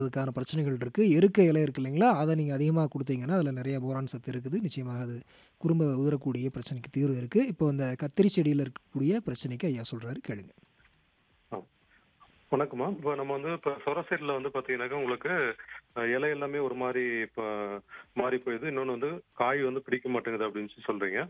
அதுக்கான பிரச்சனைகள் இருக்கு. எருக்க இலை இருக்கு இல்லைங்களா? அத நீங்க அதிகமா குடுத்தீங்கன்னா, அதில நெறைய போரான் சத்து இருக்குது. நிச்சயமாக அது குறும்ப உதிரக்கூடிய பிரச்சனைக்கு தீர்வு இருக்கு. இப்போ இந்த கத்திரி செடியில இருக்கக்கூடிய பிரச்சனைக்கு ஐயா சொல்றாரு கேளுங்க. ஆ. வணக்கம்மா. இப்போ நம்ம வந்து இப்ப சொர சைடுல வந்து பார்த்தீங்கன்னாக்கா, உங்களுக்கு அ இலை எல்லாமே ஒரு மாரி இப்ப மாறி போயுது. இன்னொன்னு வந்து காய் வந்து பிடிக்க மாட்டேங்குது அப்படின்னு சொல்லி சொல்றீங்க.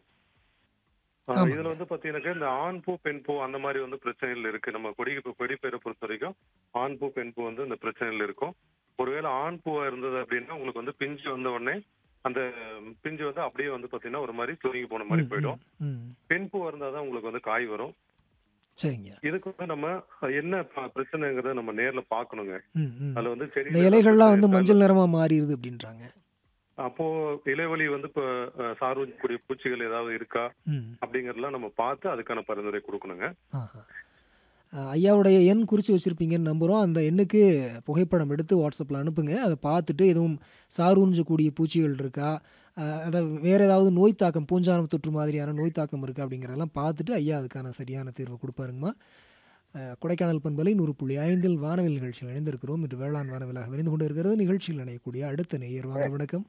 ஆ ஆமாங்க. இதுல வந்து பார்த்தீங்கன்னாக்கா, இந்த ஆண் பூ, பெண் பூ அந்த மாரி வந்து பிரச்சனைகள் இருக்கு. நம்ம கொடி கொடி பயிர பொறுத்தவரைக்கும் ஆண் பூ, பெண் பூ வந்து இந்த பிரச்சனைகள் இருக்கும். ஒருவேளை ஆண் பூவா இருந்தது அப்படின்னா, உங்களுக்கு வந்து பிஞ்சு வந்த உடனே அந்த பிஞ்சு வந்து அப்படியே வந்து பார்த்தீங்கன்னா, ஒரு மாரி சுருங்கி போன மாரி ம், ம், போயிடும். ம். பெண் பூவா இருந்தா தான் உங்களுக்கு வந்து காய் வரும். சரிங்க. இதுக்கு வந்து நம்ம என்ன ப பிரச்சனைங்கிறத நம்ம நேர்ல பார்க்கணுங்க. ம், ம். அதுல வந்து இந்த செடியில ஏதாவது இலைகள்லாம் பிரச்சனை வந்து இருக்கா? இல்ல மஞ்சள் நிறமா மாறிருது அப்படின்றாங்க. அப்போ இலைவழி வந்து இப்ப அ சார்வக்கூடிய பூச்சிகள் ஏதாவது இருக்கா? ம். அப்படிங்கிறதெல்லாம் நம்ம பார்த்து அதுக்கான பரிந்துரை குடுக்கணுங்க. ஆஹா. அ ஐயாவுடைய எண் குறிச்சு வச்சிருப்பீங்கன்னு நம்புறோம். அந்த எண்ணுக்கு புகைப்படம் எடுத்து WhatsAppல அனுப்புங்க. அத பார்த்துட்டு எதுவும் சார் உறிஞ்சக்கூடிய பூச்சிகள் இருக்கா? அ அத வேற ஏதாவது நோய் தாக்கம் பூஞ்சானம் தொற்று மாதிரியான நோய் தாக்கம் இருக்கா? அப்படிங்கிறதெல்லாம் பார்த்துட்டு ஐயா அதுக்கான சரியான தீர்வு குடுப்பாருங்கம்மா. அ கொடைக்கானல் பண்பலை 100.5 வானவில் நிகழ்ச்சியில் இணைந்திருக்கிறோம். இன்று வேளாண் வானவிலாக விரிந்து கொண்டு இருக்கிறது. நிகழ்ச்சியில் இணையக்கூடிய அடுத்த நேயர் வாங்க வணக்கம்.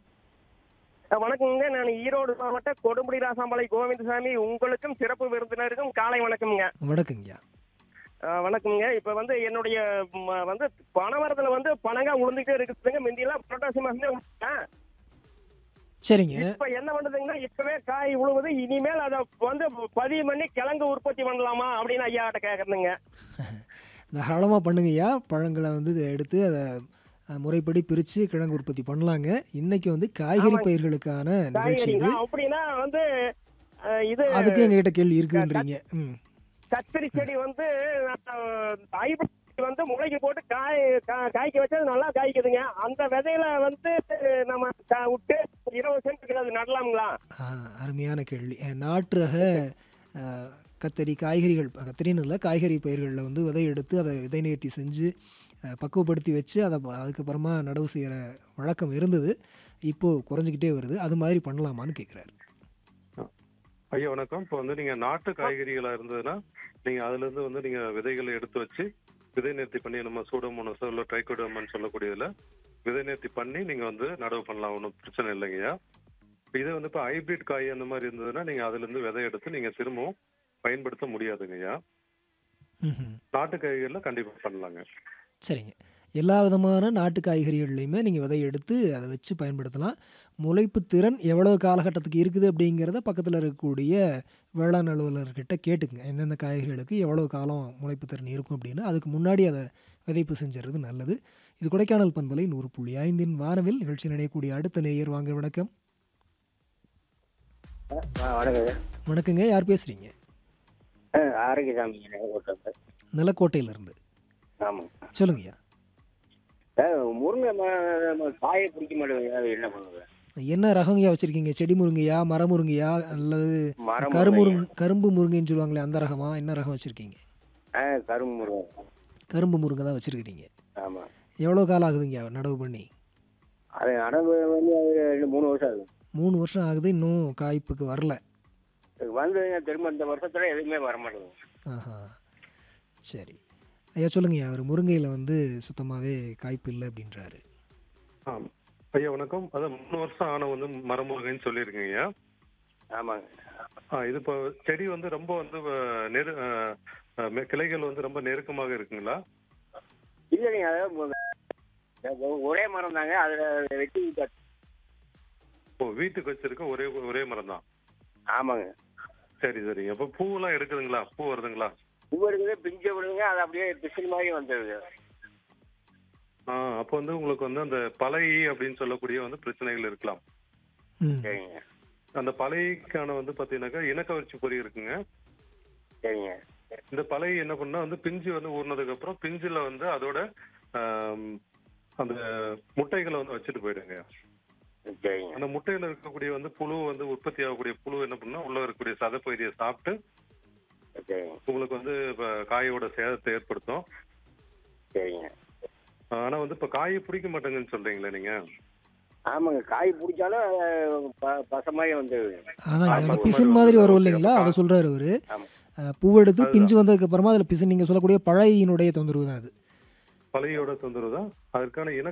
அ வணக்கம்ங்க. நான் ஈரோடு மாவட்டம் கொடுமுடி ராசாம்பாளை கோவிந்தசாமி. உங்களுக்கும் சிறப்பு விருந்தினருக்கும் காலை வணக்கம்ங்க. வணக்கங்கய்யா. அ வணக்கம்ங்க. இப்ப வந்து என்னுடைய ம வந்து பனைமரத்துல வந்து பனங்கா உழுந்துகிட்டே இருக்குதுங்க. முந்தியெல்லாம் புரட்டாசி மாசமே உழுந்துட்டேன். சரிங்க. இப்ப என்ன பண்ணுதுங்கன்னா, இப்பவே காய் உழுவுது. இனிமேல் அத வந்து பதிவு பண்ணி கிழங்கு உற்பத்தி பண்ணலாமா? அப்படின்னு ஐயாட்ட கேட்கறேனுங்க. தாராளமா பண்ணுங்கய்யா. பழங்கள வந்து இத எடுத்து அத அ முறைப்படி பிரிச்சு கிழங்கு உற்பத்தி பண்ணலாங்க. இன்னைக்கு வந்து காய்கறி ஆமாங்க. பயிர்களுக்கான நிகழ்ச்சி இது. காய்கறிங்களா? அப்படின்னா வந்து அ இது அதுக்கு எங்ககிட்ட கேள்வி க கத் இருக்குன்றீங்க. ம். கத்திரி செடி வந்து ஹைபிரிட் வந்து முளைக்கு போட்டு காய் கா காய்க்க வச்சா அது நல்லா காய்க்குதுங்க. அந்த விதையில வந்து நம்ம க விட்டு 20 சென்ட்டுக்கு அது நடலாம்ங்களா? ஆ அருமையான கேள்வி. அ நாட்டு ரக அ கத்தரி காய்கறிகள் கத்தரின்னு இல்ல, காய்கறி பயிர்கள்ல வந்து விதை எடுத்து அத விதை நேர்த்தி செஞ்சு அ பக்குவப்படுத்தி வச்சு அத ப அதுக்கப்புறமா நடவு செய்ற வழக்கம் இருந்தது. இப்போ குறைஞ்சுக்கிட்டே வருது. அது மாதிரி பண்ணலாமான்னு கேட்குறாரு. அ. ஐயா வணக்கம். இப்போ வந்து நீங்க நாட்டு காய்கறிகளா இருந்ததுன்னா, நீங்க அதுலருந்து வந்து நீங்க விதைகள எடுத்து வச்சு, விதை நேர்த்தி பண்ணி நம்ம சூடோமோனாஸோ இல்ல ட்ரைகோடர்மான்னு சொல்லக்கூடியதுல விதை நேர்த்தி பண்ணி நீங்க வந்து நடவு பண்ணலாம். ஒண்ணும் பிரச்சனை இல்லைங்கய்யா. இதே வந்து இப்ப ஹைபிரிட் காய் அந்த மாரி இருந்ததுன்னா, நீங்க அதுலருந்து விதை எடுத்து நீங்க திரும்பவும் பயன்படுத்த முடியாதுங்கய்யா. ம்ஹ்ம். நாட்டு காய்கறில கண்டிப்பா பண்ணலாங்க. சரிங்க. எல்லா விதமான நாட்டு காய்கறிகள்லயுமே நீங்க விதை எடுத்து அத வச்சு பயன்படுத்தலாம். முளைப்பு திறன் எவ்வளவு காலகட்டத்துக்கு இருக்குது அப்படிங்கிறத பக்கத்துல இருக்கக்கூடிய வேளாண் அலுவலர்கிட்ட கேட்டுக்கங்க. எந்தெந்த காய்கறிகளுக்கு எவ்வளவு காலம் முளைப்பு திறன் இருக்கும் அப்படின்னு. அதுக்கு முன்னாடி அத விதைப்பு செஞ்சுறது நல்லது. இது கொடைக்கானல் பண்பலை 100.5 வானவில் நிகழ்ச்சியில் இணையக்கூடிய அடுத்த நேயர் வாங்க வணக்கம். அ ஆ வணக்கங்க. வணக்கங்க. யார் பேசுறீங்க? அ ஆரோக்கியசாமிங்க நெகோட்டத்துல. நிலக்கோட்டையிலிருந்து. ஆமாங்க. சொல்லுங்கய்யா. அ முருங்கை ம ம காயே பிடிக்க மாட்டேங்குது. அது என்ன பண்ணுறது? என்ன ரகங்கய்யா வச்சிருக்கீங்க? செடி முருங்கையா? மர முருங்கையா? அல்லது மர கருமுருங் முருங்கைங்க. கரும்பு முருங்கைன்னு சொல்லுவாங்களே அந்த ரகமா? என்ன ரகம் வச்சிருக்கீங்க? ஆ கரும்பு முருங்கை. கரும்பு முருங்கை தான் வச்சிருக்கிறீங்க. ஆமா. எவ்வளோ காலம் ஆகுதுங்கய்யா நடவு பண்ணி? அது நடவு வந்து அது 3 வருஷம் ஆகுது. 3 வருஷம் ஆகுது. இன்னும் காய்ப்புக்கு வரல. வந்துங்க திரும்ப இந்த வருஷத்துல எதுவுமே வரமாட்டேங்குது. ஆஹா. சரி. ஐயா சொல்லுங்கய்யா. அவரு முருங்கையில வந்து சுத்தமாவே காய்ப்பு இல்ல அப்படின்றாரு. ஆம். ஐயா வணக்கம். அதான் 3 வருஷம் ஆன வந்து மரமுருகைன்னு சொல்லியிருக்கீங்கய்யா. ஆமாங்க. ஆ இது இப்போ செடி வந்து ரொம்ப வந்து வ நெரு அ அ மெ கிளைகள் வந்து ரொம்ப நெருக்கமாக இருக்குங்களா? இல்லைங்க. அதாவது ஒ ஒரே மரம் தாங்க. அதுல வெட்டி விட்டாச்சு. ஓ வீட்டுக்கு வச்சிருக்க ஒரே ஒரே மரம் தான். ஆமாங்க. சரி, சரிங்க. அப்ப பூவெல்லாம் எடுக்குதுங்களா? பூ வருதுங்களா? பூ எடுக்குது, பிஞ்சு விடுதுங்க. அது அப்படியே பிசின் மாதிரி வந்துடுது. ஆ அப்போ வந்து உங்களுக்கு வந்து அந்த பழைய அப்படின்னு சொல்லக்கூடிய வந்து பிரச்சனைகள் இருக்கலாம். ம். சரிங்க. அந்த பழையக்கான வந்து பார்த்தீங்கன்னாக்கா இனக்கவர்ச்சி பொறி இருக்குங்க. சரிங்க. இந்த பழைய என்ன பண்ணா வந்து பிஞ்சு வந்து ஊறுனதுக்கு அப்புறம் பிஞ்சுல வந்து அதோட ஆம், அந்த முட்டைகளை வந்து வச்சுட்டு போயிடுங்க. சரிங்க. அந்த முட்டையில இருக்கக்கூடிய வந்து புழு வந்து உற்பத்தி ஆகக்கூடிய புழு என்ன பண்ணா உள்ள இருக்கக்கூடிய சதப்பகுதியை சாப்பிட்டு சரிங்க. உங்களுக்கு வந்து இப்ப காயோட சேதத்தை ஏற்படுத்தும். சரிங்க. ஆனா வந்து இப்ப காயை பிடிக்க மாட்டேங்குன்னு சொல்றீங்களே நீங்க? ஆமாங்க. காய் பிடிச்சாலும் ப பசை மாதிரி வந்துடுது. அதாங்க. ஆமா. அந்த ஒரு பிசின் மாரி மாதிரி வந்து வரும் ஓகே. இல்லைங்களா? அப்ப அத கா சொல்றாரு அவரு. ஆமா. அ பூவெடுத்து அதுதான். பிஞ்சு வந்ததுக்கு அப்புறமா அதுல பிசின் நீங்க சொல்லக்கூடிய பழையினுடைய தொந்தரவு தான் அது. பழையோட தொந்தரவு தான். அதற்கான இன